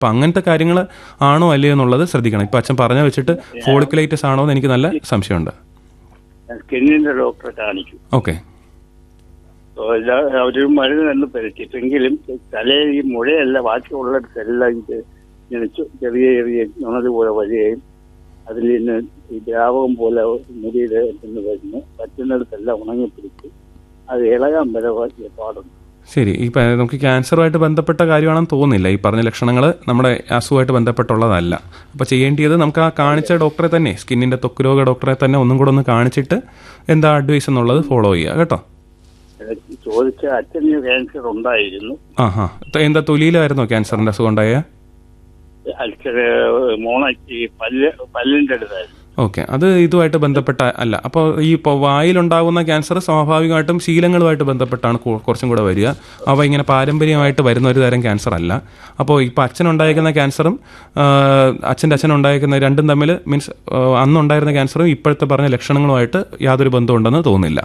അപ്പം അങ്ങനത്തെ കാര്യങ്ങൾ ആണോ അല്ലയോ എന്നുള്ളത് ശ്രദ്ധിക്കണം ഇപ്പം അച്ഛൻ പറഞ്ഞ വെച്ചിട്ട് ഫോളിക്കുലൈറ്റിസ് ആണോ എന്ന് എനിക്ക് നല്ല സംശയമുണ്ട് സ്കിന്നിന്റെ ഡോക്ടറെ കാണിച്ചു ഓക്കെ അപ്പൊ എല്ലാ ഒരു മരുന്ന് തന്നെ പരിച്ചിട്ടെങ്കിലും തലയിൽ ഈ മുഴയല്ല ബാക്കിയുള്ളിടത്തെല്ലാം ഇത് ഇങ്ങനെ ചെ- ചെറിയ ചെറിയ നുണത് പോലെ വരികയും അതിൽ നിന്ന് ഈ ദ്രാവകം പോലെ മുടിയിൽ നിന്ന് വരുന്നു പറ്റുന്നിടത്തെല്ലാം ഉണങ്ങിപ്പിടിച്ച് അത് ഇളകാൻ വരെ വലിയ പാടുണ്ട് ശരി ഈ പ- നമുക്ക് ക്യാൻസറുമായിട്ട് ബന്ധപ്പെട്ട കാര്യമാണെന്ന് തോന്നുന്നില്ല ഈ പറഞ്ഞ ലക്ഷണങ്ങൾ നമ്മുടെ അസുഖമായിട്ട് ബന്ധപ്പെട്ടുള്ളതല്ല അപ്പോൾ ചെയ്യേണ്ടത് നമുക്ക് ആ കാണിച്ച ഡോക്ടറെ തന്നെ സ്കിന്നിൻ്റെ ത്വക്ക് രോഗ ഡോക്ടറെ തന്നെ ഒന്നും കൂടെ ഒന്ന് കാണിച്ചിട്ട് എന്താ അഡ്വൈസ് എന്നുള്ളത് ഫോളോ ചെയ്യുക കേട്ടോ എനിക്ക് ചോദിച്ച അച്ഛന് ക്യാൻസർ ഉണ്ടായിരുന്നു ആ ഹാ എന്താ തൊലിയിലായിരുന്നോ ക്യാൻസറിൻ്റെ അസുഖം ഉണ്ടായ അച്ഛന് മോണയ്ക്ക് പല്ല് പല്ലിന്റെ അടുത്തായിരുന്നു ഓക്കെ അത് ഇതുമായിട്ട് ബന്ധപ്പെട്ട അല്ല അപ്പോൾ ഈ ഇപ്പോൾ വായിലുണ്ടാകുന്ന ക്യാൻസർ സ്വാഭാവികമായിട്ടും ശീലങ്ങളുമായിട്ട് ബന്ധപ്പെട്ടാണ് കു- കുറച്ചും കൂടെ വരിക അവ ഇങ്ങനെ പാരമ്പര്യമായിട്ട് വരുന്ന ഒരു തരം ക്യാൻസർ അല്ല അപ്പോൾ ഇപ്പോൾ അച്ഛനുണ്ടായിരിക്കുന്ന ക്യാൻസറും ആ, അച്ഛൻ്റെ അച്ഛനുണ്ടായിരിക്കുന്ന രണ്ടും തമ്മിൽ മീൻസ് അന്നുണ്ടായിരുന്ന ക്യാൻസറും ഇപ്പോഴത്തെ പറഞ്ഞ ലക്ഷണങ്ങളുമായിട്ട് യാതൊരു ബന്ധമുണ്ടെന്ന് തോന്നുന്നില്ല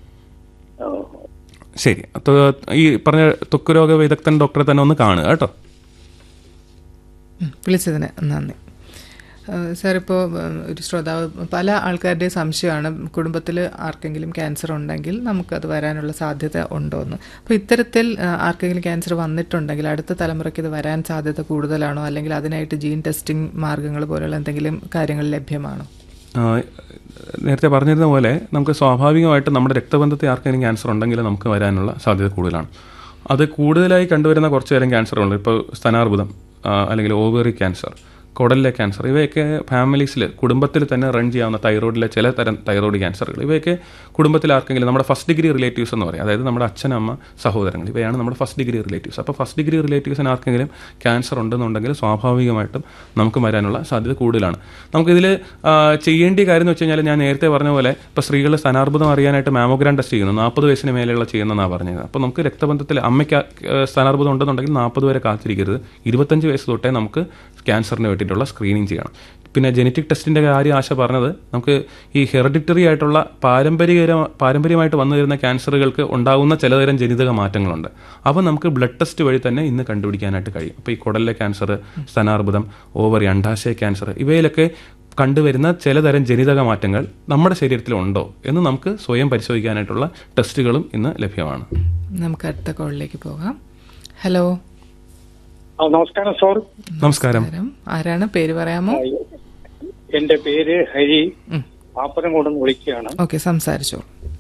ശരി അപ്പോൾ ഈ പറഞ്ഞ ത്വക്ക് രോഗ വിദഗ്ധൻ ഡോക്ടറെ തന്നെ ഒന്ന് കാണുക കേട്ടോ ഉം, വിളിച്ചതിന് നന്ദി സാർ ഇപ്പോൾ ഒരു ശ്രോതാവ് പല ആൾക്കാരുടെയും സംശയമാണ് കുടുംബത്തിൽ ആർക്കെങ്കിലും ക്യാൻസർ ഉണ്ടെങ്കിൽ നമുക്കത് വരാനുള്ള സാധ്യത ഉണ്ടോ എന്ന് അപ്പോൾ ഇത്തരത്തിൽ ആ, ആർക്കെങ്കിലും ക്യാൻസർ വന്നിട്ടുണ്ടെങ്കിൽ അടുത്ത തലമുറയ്ക്ക് ഇത് വരാൻ സാധ്യത കൂടുതലാണോ അല്ലെങ്കിൽ അതിനായിട്ട് ജീൻ ടെസ്റ്റിംഗ് മാർഗങ്ങൾ പോലുള്ള എന്തെങ്കിലും കാര്യങ്ങൾ ലഭ്യമാണോ ആ, നേരത്തെ പറഞ്ഞിരുന്ന പോലെ നമുക്ക് സ്വാഭാവികമായിട്ട് നമ്മുടെ രക്തബന്ധത്തിൽ ആർക്കെങ്കിലും ക്യാൻസർ ഉണ്ടെങ്കിൽ നമുക്ക് വരാനുള്ള സാധ്യത കൂടുതലാണ് അത് കൂടുതലായി കണ്ടുവരുന്ന കുറച്ച് തരം ക്യാൻസറുകളുണ്ട് ഇപ്പോൾ സ്തനാർബുദം ആ, അല്ലെങ്കിൽ ഓവറി ക്യാൻസർ കുടലിലെ ക്യാൻസർ ഇവയൊക്കെ ഫാമിലീസിൽ കുടുംബത്തിൽ തന്നെ റൺ ചെയ്യാവുന്ന തൈറോയിഡിലെ ചില തരം തൈറോയിഡ് ക്യാൻസറുകൾ ഇവയൊക്കെ കുടുംബത്തിൽ ആർക്കെങ്കിലും നമ്മുടെ ഫസ്റ്റ് ഡിഗ്രി റിലേറ്റീവ്സ് എന്ന് പറയും അതായത് നമ്മുടെ അച്ഛൻ അമ്മ സഹോദരങ്ങൾ ഇവയാണ് നമ്മുടെ ഫസ്റ്റ് ഡിഗ്രി റിലേറ്റീവ്സ് അപ്പോൾ ഫസ്റ്റ് ഡിഗ്രി റിലേറ്റീവ്സിന് ആർക്കെങ്കിലും ക്യാൻസർ ഉണ്ടെന്നുണ്ടെങ്കിൽ സ്വാഭാവികമായിട്ടും നമുക്ക് വരാനുള്ള സാധ്യത കൂടുതലാണ് നമുക്കിതിൽ ചെയ്യേണ്ട കാര്യം എന്ന് വെച്ച് കഴിഞ്ഞാൽ ഞാൻ നേരത്തെ പറഞ്ഞ പോലെ ഇപ്പോൾ സ്ത്രീകൾ സ്ഥാനാർബുദം അറിയാനായിട്ട് മാമോഗ്രാം ടെസ്റ്റ് ചെയ്യുന്നു നാൽപ്പത് വയസ്സിന് മേലെയുള്ള ചെയ്യുന്നതെന്നാണ് പറഞ്ഞത് അപ്പോൾ നമുക്ക് രക്തബന്ധത്തിൽ അമ്മയ്ക്ക് ആ, സ്ഥാനാർബുദം ഉണ്ടെന്നുണ്ടെങ്കിൽ നാൽപ്പത് വരെ കാത്തിരിക്കരുത് ഇരുപത്തഞ്ച് വയസ്സ് തൊട്ടേ നമുക്ക് ക്യാൻസറിന് വേണ്ടിയിട്ടുള്ള സ്ക്രീനിങ് ചെയ്യണം പിന്നെ ജനറ്റിക് ടെസ്റ്റിൻ്റെ കാര്യം ആശ പറഞ്ഞത് നമുക്ക് ഈ ഹെറിഡിറ്ററി ആയിട്ടുള്ള പാരമ്പര്യ പാരമ്പര്യമായിട്ട് വന്നു വരുന്ന ക്യാൻസറുകൾക്ക് ഉണ്ടാകുന്ന ചിലതരം ജനിതക മാറ്റങ്ങളുണ്ട് അവ നമുക്ക് ബ്ലഡ് ടെസ്റ്റ് വഴി തന്നെ ഇന്ന് കണ്ടുപിടിക്കാനായിട്ട് കഴിയും അപ്പോൾ ഈ കുടലിലെ ക്യാൻസർ സ്തനാർബുദം ഓവറി അണ്ടാശയ ക്യാൻസർ ഇവയിലൊക്കെ കണ്ടുവരുന്ന ചിലതരം ജനിതക മാറ്റങ്ങൾ നമ്മുടെ ശരീരത്തിലുണ്ടോ എന്ന് നമുക്ക് സ്വയം പരിശോധിക്കാനായിട്ടുള്ള ടെസ്റ്റുകളും ഇന്ന് ലഭ്യമാണ് നമുക്ക് അടുത്ത കോളിലേക്ക് പോകാം ഹലോ ആ, നമസ്കാരം സാർ നമസ്കാരം നമസ്കാരം ആരാണ് പേര് പറയാമോ എന്റെ പേര് ഹരി ഉം. പാപ്പനംകോട് നിന്ന് വിളിക്കുകയാണ് ഓക്കെ സംസാരിച്ചോ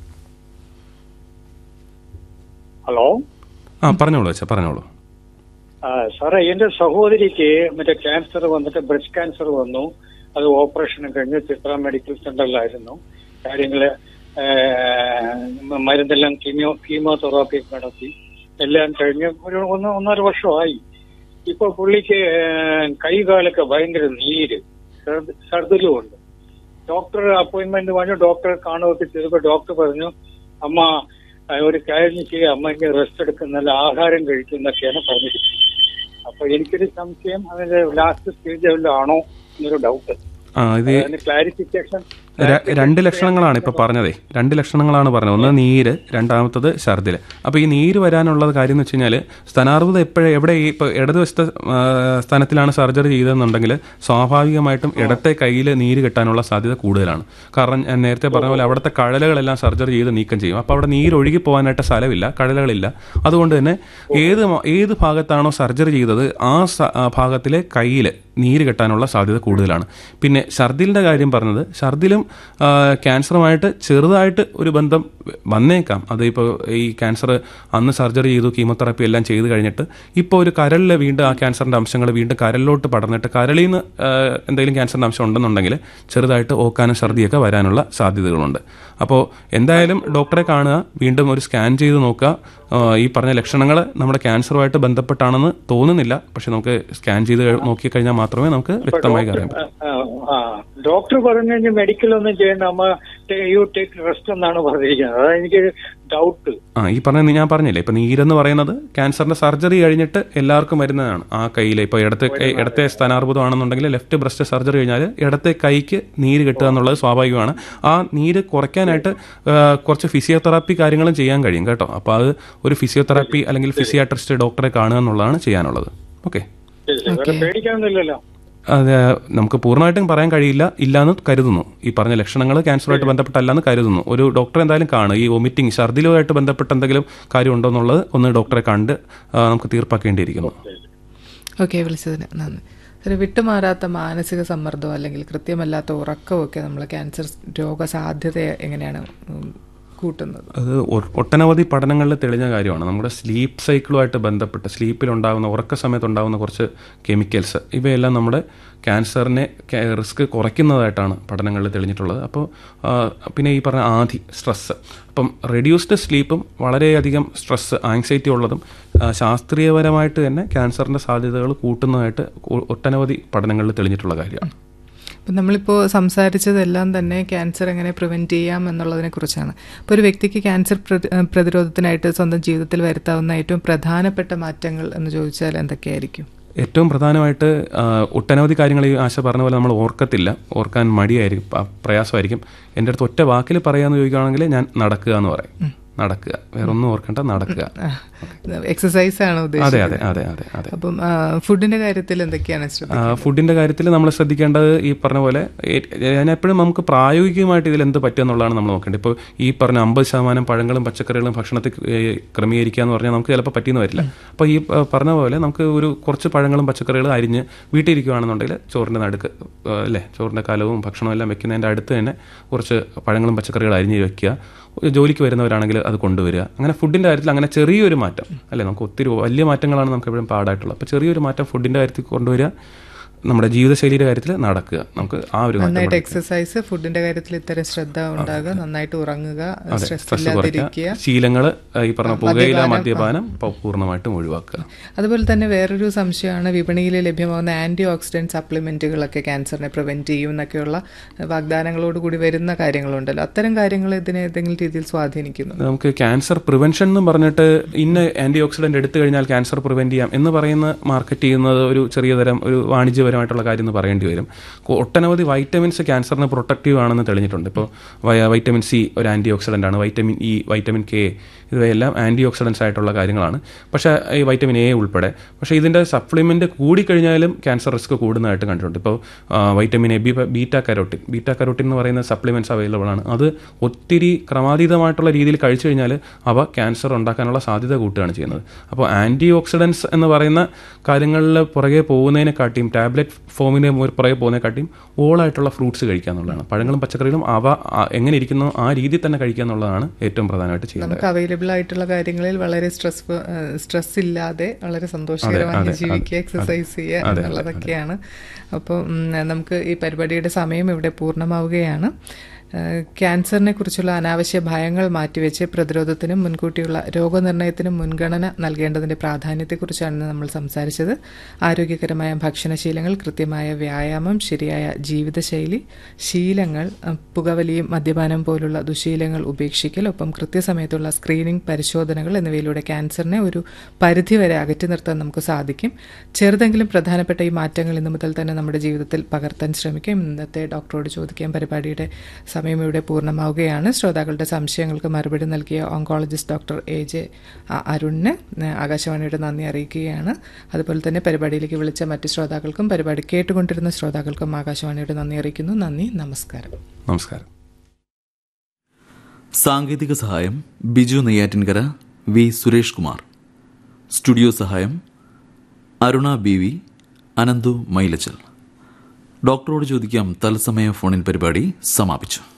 ഹലോ ആ പറഞ്ഞോളൂ അച്ഛാ പറഞ്ഞോളൂ ആ, സാറേ എന്റെ സഹോദരിക്ക് മറ്റേ ക്യാൻസർ വന്നിട്ട് ബ്രസ്റ്റ് ക്യാൻസർ വന്നു അത് ഓപ്പറേഷൻ കഴിഞ്ഞ് ചിത്ര മെഡിക്കൽ സെന്ററിലായിരുന്നു കാര്യങ്ങള് ആ, മരുന്നെല്ലാം കീമിയോ കീമോതെറാപ്പി നടത്തി എല്ലാം കഴിഞ്ഞ് ഒരു ഒന്ന് ഒന്നര വർഷമായി ഇപ്പൊ പുള്ളിക്ക് കൈകാലൊക്കെ ഭയങ്കര നീര് ഛർദ്- ഛർദിലും ഉണ്ട് ഡോക്ടർ അപ്പോയിന്റ്മെന്റ് വാങ്ങി ഡോക്ടറെ കാണുകയൊക്കെ ചെയ്തപ്പോ ഡോക്ടർ പറഞ്ഞു അമ്മ ആ, ഒരു കാര്യം ചെയ്യുക അമ്മ ഇനി റെസ്റ്റ് എടുക്കുന്ന നല്ല ആഹാരം കഴിക്കുന്നൊക്കെയാണ് പറഞ്ഞിരിക്കുന്നത് അപ്പൊ എനിക്കൊരു സംശയം അതിന്റെ ലാസ്റ്റ് സ്റ്റേജ് വല്ലതും ആണോ എന്നൊരു ഡൗട്ട് ആ ഇത് അതിന് ക്ലാരിഫിക്കേഷൻ ര- രണ്ട് ലക്ഷണങ്ങളാണ് ഇപ്പൊ പറഞ്ഞതേ രണ്ട് ലക്ഷണങ്ങളാണ് പറഞ്ഞത് ഒന്ന് നീര് രണ്ടാമത്തത് ഛർദിൽ അപ്പോൾ ഈ നീര് വരാനുള്ള കാര്യം എന്ന് വെച്ച് കഴിഞ്ഞാൽ സ്ഥാനാർബുദം എപ്പോഴും എവിടെ ഈ ഇപ്പോൾ ഇടതുവശത്തെ ആ, സ്ഥാനത്തിലാണ് സർജറി ചെയ്തതെന്നുണ്ടെങ്കിൽ സ്വാഭാവികമായിട്ടും ഇടത്തെ കയ്യിൽ നീര് കെട്ടാനുള്ള സാധ്യത കൂടുതലാണ് കാരണം ഞാൻ നേരത്തെ പറഞ്ഞ പോലെ അവിടുത്തെ കഴലകളെല്ലാം സർജറി ചെയ്ത് നീക്കം ചെയ്യും അപ്പോൾ അവിടെ നീര് ഒഴുകി പോകാനായിട്ട് സ്ഥലമില്ല കഴലകളില്ല അതുകൊണ്ട് തന്നെ ഏത് മ- ഏത് ഭാഗത്താണോ സർജറി ചെയ്തത് ആ സ- ആ ഭാഗത്തിലെ കയ്യിൽ നീര് കെട്ടാനുള്ള സാധ്യത കൂടുതലാണ് പിന്നെ ഛർദിലിൻ്റെ കാര്യം പറഞ്ഞത് ഛർദിലും ആ, ക്യാൻസറുമായിട്ട് ചെറുതായിട്ട് ഒരു ബന്ധം വന്നേക്കാം അത് ഇപ്പോൾ ഈ ക്യാൻസർ അന്ന് സർജറി ചെയ്തു കീമോതെറാപ്പി എല്ലാം ചെയ്ത് കഴിഞ്ഞിട്ട് ഇപ്പോൾ ഒരു കരളിൽ വീണ്ടും ആ ക്യാൻസറിൻ്റെ അംശങ്ങൾ വീണ്ടും കരളിലോട്ട് പടർന്നിട്ട് കരളിൽ നിന്ന് ആ, എന്തെങ്കിലും ക്യാൻസറിൻ്റെ അംശം ഉണ്ടെന്നുണ്ടെങ്കിൽ ചെറുതായിട്ട് ഓക്കാനും ഛർദിയൊക്കെ വരാനുള്ള സാധ്യതകളുണ്ട് അപ്പോൾ എന്തായാലും ഡോക്ടറെ കാണുക വീണ്ടും ഒരു സ്കാൻ ചെയ്ത് നോക്കുക ആ, ഈ പറഞ്ഞ ലക്ഷണങ്ങൾ നമ്മുടെ ക്യാൻസറുമായിട്ട് ബന്ധപ്പെട്ടാണെന്ന് തോന്നുന്നില്ല പക്ഷെ നമുക്ക് സ്കാൻ ചെയ്ത് നോക്കിക്കഴിഞ്ഞാൽ മാത്രമേ നമുക്ക് വ്യക്തമായി അറിയാൻ പറ്റൂ ആ ഡോക്ടർ പറഞ്ഞു കഴിഞ്ഞാൽ മെഡിക്കൽ ഒന്നും ചെയ്യേണ്ട അമ്മ യു ടേക്ക് റെസ്റ്റ് എന്നാണ് പറഞ്ഞിരിക്കുന്നത് അതാണ് എനിക്ക് ഡൗട്ട് ആ ഈ പറഞ്ഞ ഞാൻ പറഞ്ഞില്ലേ ഇപ്പൊ നീരെന്ന് പറയുന്നത് ക്യാൻസറിന്റെ സർജറി കഴിഞ്ഞിട്ട് എല്ലാവർക്കും വരുന്നതാണ് ആ കയ്യിൽ ഇപ്പൊ ഇടത്തെ കൈ ഇടത്തെ സ്ഥാനാർബുദം ആണെന്നുണ്ടെങ്കിൽ ലെഫ്റ്റ് ബ്രസ്റ്റ് സർജറി കഴിഞ്ഞാൽ ഇടത്തെ കൈക്ക് നീര് കിട്ടുക എന്നുള്ളത് സ്വാഭാവികമാണ് ആ നീര് കുറയ്ക്കാനായിട്ട് ആ, കുറച്ച് ഫിസിയോതെറാപ്പി കാര്യങ്ങളും ചെയ്യാൻ കഴിയും കേട്ടോ അപ്പോൾ അത് ഒരു ഫിസിയോതെറാപ്പി അല്ലെങ്കിൽ ഫിസിയാട്രിസ്റ്റ് ഡോക്ടറെ കാണുക എന്നുള്ളതാണ് ചെയ്യാനുള്ളത് ഓക്കെ ശരി ശരി വേറെ പേടിക്കാനൊന്നുമില്ലല്ലോ അത് നമുക്ക് പൂർണ്ണമായിട്ടും പറയാൻ കഴിയില്ല ഇല്ലാന്ന് കരുതുന്നു ഈ പറഞ്ഞ ലക്ഷണങ്ങൾ ക്യാൻസറുമായിട്ട് ബന്ധപ്പെട്ടല്ലെന്ന് കരുതുന്നു ഒരു ഡോക്ടർ എന്തായാലും കാണും ഈ വൊമിറ്റിംഗ് ഛർദിലുമായിട്ട് ബന്ധപ്പെട്ട എന്തെങ്കിലും കാര്യമുണ്ടോ എന്നുള്ളത് ഒന്ന് ഡോക്ടറെ കണ്ട് ആ, നമുക്ക് തീർപ്പാക്കേണ്ടിയിരിക്കുന്നു ഓക്കെ വിളിച്ചതിന് നന്ദി ഒരു വിട്ടുമാറാത്ത മാനസിക സമ്മർദ്ദം അല്ലെങ്കിൽ കൃത്യമല്ലാത്ത ഉറക്കമൊക്കെ നമ്മൾ ക്യാൻസർ രോഗസാധ്യതയെ എങ്ങനെയാണ് ഉം, കൂട്ടുന്നത് അത് ഒ- ഒട്ടനവധി പഠനങ്ങളിൽ തെളിഞ്ഞ കാര്യമാണ് നമ്മുടെ സ്ലീപ്പ് സൈക്കിളുമായിട്ട് ബന്ധപ്പെട്ട് സ്ലീപ്പിൽ ഉണ്ടാകുന്ന ഉറക്ക സമയത്ത് ഉണ്ടാകുന്ന കുറച്ച് കെമിക്കൽസ് ഇവയെല്ലാം നമ്മുടെ ക്യാൻസറിനെ റിസ്ക് കുറയ്ക്കുന്നതായിട്ടാണ് പഠനങ്ങളിൽ തെളിഞ്ഞിട്ടുള്ളത് അപ്പോൾ ആ, പിന്നെ ഈ പറഞ്ഞ ആധി സ്ട്രെസ്സ് അപ്പം റെഡ്യൂസ്ഡ് സ്ലീപ്പും വളരെയധികം സ്ട്രെസ്സ് ആങ്സൈറ്റി ഉള്ളതും ആ, ശാസ്ത്രീയപരമായിട്ട് തന്നെ ക്യാൻസറിൻ്റെ സാധ്യതകൾ കൂട്ടുന്നതായിട്ട് ഒ- ഒട്ടനവധി പഠനങ്ങളിൽ തെളിഞ്ഞിട്ടുള്ള കാര്യമാണ് ഇപ്പം നമ്മളിപ്പോൾ സംസാരിച്ചതെല്ലാം തന്നെ ക്യാൻസർ എങ്ങനെ പ്രിവെൻറ്റ് ചെയ്യാം എന്നുള്ളതിനെ കുറിച്ചാണ് അപ്പോൾ ഒരു വ്യക്തിക്ക് ക്യാൻസർ പ്രതി- ഏഹ് പ്രതിരോധത്തിനായിട്ട് സ്വന്തം ജീവിതത്തിൽ വരുത്താവുന്ന ഏറ്റവും പ്രധാനപ്പെട്ട മാറ്റങ്ങൾ എന്ന് ചോദിച്ചാൽ എന്തൊക്കെയായിരിക്കും ഏറ്റവും പ്രധാനമായിട്ട് ആ, ഒട്ടനവധി കാര്യങ്ങൾ ഈ ആശ പറഞ്ഞ പോലെ നമ്മൾ ഓർക്കത്തില്ല ഓർക്കാൻ മടിയായിരിക്കും പ- പ്രയാസമായിരിക്കും എൻ്റെ അടുത്ത് ഒറ്റ വാക്കിൽ പറയാമെന്ന് ചോദിക്കുകയാണെങ്കിൽ ഞാൻ നടക്കുക എന്ന് പറയും നടക്കുക വേറെ ഒന്നും ഓർക്കണ്ട നടക്കുക എക്സസൈസ് ആണ് അതെ ഉദ്ദേശിച്ചത് അതെ അതെ അതെ അതെ അപ്പം ആ, ഫുഡിന്റെ കാര്യത്തിൽ എന്തൊക്കെയാണ് ശ്രദ്ധിക്കുന്നത് ഫുഡിന്റെ കാര്യത്തിൽ നമ്മൾ ശ്രദ്ധിക്കേണ്ടത് ഈ പറഞ്ഞ പോലെ ഏ- ഞാൻ എപ്പോഴും നമുക്ക് പ്രായോഗികമായിട്ട് ഇതിൽ എന്ത് പറ്റുമെന്നുള്ളതാണ് നമ്മൾ നോക്കേണ്ടത് ഇപ്പോൾ ഈ പറഞ്ഞ അമ്പത് ശതമാനം പഴങ്ങളും പച്ചക്കറികളും ഭക്ഷണത്തിൽ ഏ, ക്രമീകരിക്കുക എന്ന് പറഞ്ഞാൽ നമുക്ക് ചിലപ്പോൾ പറ്റിയെന്ന് വരില്ല അപ്പോൾ ഈ ആ, പറഞ്ഞ പോലെ നമുക്ക് ഒരു കുറച്ച് പഴങ്ങളും പച്ചക്കറികളും അരിഞ്ഞ് വീട്ടിലിരിക്കുകയാണെന്നുണ്ടെങ്കിൽ ചോറിൻ്റെ നടുക്ക് ആ, അല്ലേ ചോറിൻ്റെ കലവും ഭക്ഷണവും എല്ലാം വെക്കുന്നതിൻ്റെ അടുത്ത് തന്നെ കുറച്ച് പഴങ്ങളും പച്ചക്കറികളും അരിഞ്ഞ് വെക്കുക ജോലിക്ക് വരുന്നവരാണെങ്കിൽ അത് കൊണ്ടുവരിക അങ്ങനെ ഫുഡിൻ്റെ കാര്യത്തിൽ അങ്ങനെ ചെറിയൊരു മാറ്റം അല്ലേ നമുക്ക് ഒത്തിരി വലിയ മാറ്റങ്ങളാണ് നമുക്ക് എപ്പോഴും പാടായിട്ടുള്ളത് അപ്പോൾ ചെറിയൊരു മാറ്റം ഫുഡിൻ്റെ കാര്യത്തിൽ കൊണ്ടുവരിക നമ്മുടെ ജീവിതശൈലിയുടെ കാര്യത്തിൽ നടക്കുക നമുക്ക് ആ ഒരു മാറ്റം നന്നായിട്ട് മതി. എക്സസൈസ് ഫുഡിന്റെ കാര്യത്തിൽ ഇത്തരം ശ്രദ്ധ ഉണ്ടാകുക നന്നായിട്ട് ഉറങ്ങുക അതെ സ്ട്രെസ് സ്ട്രെസ് ഇല്ലാതിരിക്കുക കുറയ്ക്കുക ശീലങ്ങൾ ഈ പറഞ്ഞ പുകയില മദ്യപാനം പ- പൂർണ്ണമായിട്ടും ഒഴിവാക്കുക അതുപോലെ തന്നെ വേറൊരു സംശയമാണ് വിപണിയിൽ ലഭ്യമാകുന്ന ആന്റി ഓക്സിഡന്റ് സപ്ലിമെന്റുകളൊക്കെ ക്യാൻസറിനെ പ്രിവെന്റ് ചെയ്യും എന്നൊക്കെയുള്ള വാഗ്ദാനങ്ങളോട് കൂടി വരുന്ന കാര്യങ്ങളുണ്ടല്ലോ അത്തരം കാര്യങ്ങൾ ഇതിനെ ഏതെങ്കിലും രീതിയിൽ സ്വാധീനിക്കുന്നു നമുക്ക് ക്യാൻസർ പ്രിവെൻഷൻ എന്ന് പറഞ്ഞിട്ട് ഇന്ന ആന്റി ഓക്സിഡന്റ് എടുത്തു കഴിഞ്ഞാൽ ക്യാൻസർ പ്രിവെന്റ് ചെയ്യാം എന്ന് പറയുന്ന മാർക്കറ്റ് ചെയ്യുന്നത് ഒരു ചെറിയ തരം ഒരു വാണിജ്യപരമായിട്ടുള്ള കാര്യം എന്ന് പറയേണ്ടി വരും കൊ- ഒട്ടനവധി വൈറ്റമിൻസ് ക്യാൻസറിന് പ്രൊട്ടക്റ്റീവ് ആണെന്ന് തെളിഞ്ഞിട്ടുണ്ട് ഇപ്പോൾ വയ- വൈറ്റമിൻ സി ഒരു ആന്റി ഓക്സിഡന്റ് ആണ് വൈറ്റമിൻ ഇ വൈറ്റമിൻ കെ ഇവയെല്ലാം ആന്റി ഓക്സിഡൻസ് ആയിട്ടുള്ള കാര്യങ്ങളാണ് പക്ഷേ ഈ വൈറ്റമിൻ എ ഉൾപ്പെടെ പക്ഷേ ഇതിൻ്റെ സപ്ലിമെന്റ് കൂടിക്കഴിഞ്ഞാലും ക്യാൻസർ റിസ്ക് കൂടുന്നതായിട്ട് കണ്ടിട്ടുണ്ട് ഇപ്പോൾ ആ, vitamin A B beta carotene beta carotene എന്ന് പറയുന്ന സപ്ലിമെന്റ്സ് അവൈലബിൾ ആണ് അത് ഒത്തിരി ക്രമാതീതമായിട്ടുള്ള രീതിയിൽ കഴിച്ചു കഴിഞ്ഞാൽ അവ ക്യാൻസർ ഉണ്ടാക്കാനുള്ള സാധ്യത കൂട്ടുകയാണ് ചെയ്യുന്നത് അപ്പോൾ ആന്റി ഓക്സിഡൻസ് എന്ന് പറയുന്ന കാര്യങ്ങളിൽ പുറകെ പോകുന്നതിനെക്കാട്ടിയും ടാബ്ലറ്റ് ഫോമിന് പുറകെ പോകുന്നതിനെക്കാട്ടിയും ഓളായിട്ടുള്ള ഫ്രൂട്ട്സ് കഴിക്കുക എന്നുള്ളതാണ് പഴങ്ങളും പച്ചക്കറികളും അവ ആ, എങ്ങനെ ഇരിക്കുന്നോ ആ രീതിയിൽ തന്നെ കഴിക്കുക എന്നുള്ളതാണ് ഏറ്റവും പ്രധാനമായിട്ട് ചെയ്യുന്നത് നമുക്ക് അവൈലബിൾ ആയിട്ടുള്ള കാര്യങ്ങളിൽ വളരെ സ്ട്രെസ് സ്ട്രെസ് ഇല്ലാതെ വളരെ സന്തോഷകരമായി അതെ, ജീവിക്കുക അതെ, എക്സസൈസ് ചെയ്യുക അതെ, അതെ, എന്നുള്ളതൊക്കെയാണ് അപ്പോൾ ഉം, നമുക്ക് ഈ പരിപാടിയുടെ സമയം ഇവിടെ പൂർണ്ണമാവുകയാണ് ഏഹ്, ക്യാൻസറിനെ കുറിച്ചുള്ള അനാവശ്യ ഭയങ്ങൾ മാറ്റിവെച്ച് പ്രതിരോധത്തിനും മുൻകൂട്ടിയുള്ള രോഗനിർണയത്തിനും മുൻഗണന നൽകേണ്ടതിന്റെ പ്രാധാന്യത്തെക്കുറിച്ചാണ് ഇന്ന് നമ്മൾ സംസാരിച്ചത് ആരോഗ്യകരമായ ഭക്ഷണശീലങ്ങൾ കൃത്യമായ വ്യായാമം ശരിയായ ജീവിതശൈലി ശീലങ്ങൾ അഹ്, പുകവലിയും മദ്യപാനം പോലുള്ള ദുശീലങ്ങൾ ഉപേക്ഷിക്കൽ ഒപ്പം കൃത്യസമയത്തുള്ള സ്ക്രീനിംഗ് പരിശോധനകൾ എന്നിവയിലൂടെ ക്യാൻസറിനെ ഒരു പരിധിവരെ അകറ്റി നിർത്താൻ നമുക്ക് സാധിക്കും ചെറുതെങ്കിലും പ്രധാനപ്പെട്ട ഈ മാറ്റങ്ങൾ ഇന്നു മുതൽ തന്നെ നമ്മുടെ ജീവിതത്തിൽ പകർത്താൻ ശ്രമിക്കും ഇന്നത്തെ ഡോക്ടറോട് ചോദിക്കാൻ പരിപാടിയുടെ സമയം ഇവിടെ പൂർണ്ണമാവുകയാണ് ശ്രോതാക്കളുടെ സംശയങ്ങൾക്ക് മറുപടി നൽകിയ ഓങ്കോളജിസ്റ്റ് ഡോക്ടർ എ ജെ അ- അരുണിന് ഏഹ്, ആകാശവാണിയുടെ നന്ദി അറിയിക്കുകയാണ് അതുപോലെ തന്നെ പരിപാടിയിലേക്ക് വിളിച്ച മറ്റ് ശ്രോതാക്കൾക്കും പരിപാടി കേട്ടുകൊണ്ടിരുന്ന ശ്രോതാക്കൾക്കും ആകാശവാണിയുടെ നന്ദി അറിയിക്കുന്നു നന്ദി നമസ്കാരം നമസ്കാരം സാങ്കേതിക സഹായം ബിജു നെയ്യാറ്റിൻകര വി സുരേഷ് കുമാർ സ്റ്റുഡിയോ സഹായം അരുണ ബി വി അനന്തു മൈലച്ചൽ ഡോക്ടറോട് ചോദിക്കാം തത്സമയ ഫോണിൻ പരിപാടി സമാപിച്ചു